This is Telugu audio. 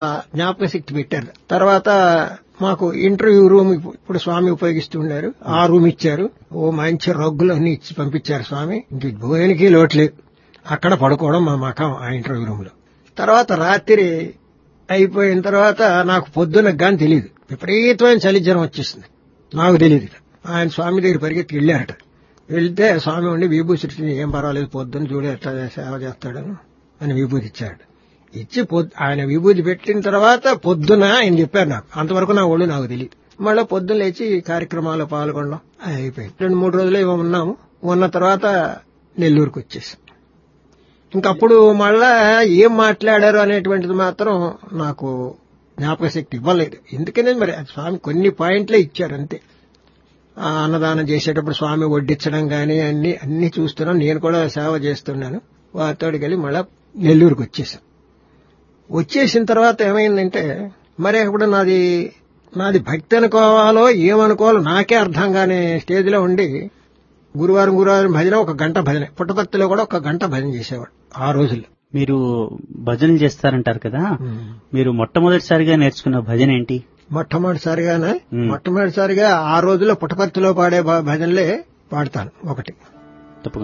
జ్ఞాపక శక్తి పెట్టారు తర్వాత మాకు ఇంటర్వ్యూ రూమ్ ఇప్పుడు స్వామి ఉపయోగిస్తుండారు ఆ రూమ్ ఇచ్చారు ఓ మంచి రగ్గులు అన్ని ఇచ్చి పంపించారు స్వామి ఇంక భోజనకి లోట్లేదు అక్కడ పడుకోవడం మా మకం ఆ ఇంటర్వ్యూ రూమ్ లో తర్వాత రాత్రి అయిపోయిన తర్వాత నాకు పొద్దున గాని తెలియదు విపరీతమైన చలి జ్వరం వచ్చేసింది నాకు తెలియదు ఆయన స్వామి దగ్గర పరిగెత్తి వెళ్ళారట వెళ్తే స్వామి ఉండి విభూతి ఏం పర్వాలేదు పొద్దున్న చూడు ఎట్లా సేవ చేస్తాడని అని విభూతి ఇచ్చాడు ఇచ్చి పొద్- ఆయన విభూతి పెట్టిన తర్వాత పొద్దున ఆయన చెప్పారు నాకు అంతవరకు నా ఒళ్ళు నాకు తెలియదు మళ్ళీ పొద్దున లేచి ఈ కార్యక్రమాల్లో పాల్గొనడం అది అయిపోయింది రెండు మూడు రోజులు ఏమో ఉన్నాము ఉన్న తర్వాత నెల్లూరుకు వచ్చేసాం ఇంకప్పుడు మళ్ళా ఏం మాట్లాడారు అనేటువంటిది మాత్రం నాకు జ్ఞాపక శక్తి ఇవ్వలేదు ఎందుకనే మరి ఆ స్వామి కొన్ని పాయింట్లే ఇచ్చారు అంతే ఆ అన్నదానం చేసేటప్పుడు స్వామి వడ్డించడం గాని అన్ని అన్ని చూస్తున్నాను నేను కూడా సేవ చేస్తున్నాను వారితో వెళ్ళి మళ్ళా నెల్లూరుకు వచ్చేసాం వచ్చేసిన తర్వాత ఏమైందంటే మరి అప్పుడు నాది నాది భక్తి అనుకోవాలో ఏమనుకోవాలో నాకే అర్థం కాని స్టేజ్ లో ఉండి గురువారం గురువారం భజన ఒక గంట భజన పుట్టపర్తిలో కూడా ఒక గంట భజన చేసేవాడు ఆ రోజుల్లో మీరు భజనలు చేస్తారంటారు కదా మీరు మొట్టమొదటిసారిగా నేర్చుకున్న భజన ఏంటి మొట్టమొదటిసారిగానే మ్మ్. మొట్టమొదటిసారిగా ఆ రోజుల్లో పుట్టపర్తిలో పాడే భ- భజనలే పాడతాను ఒకటి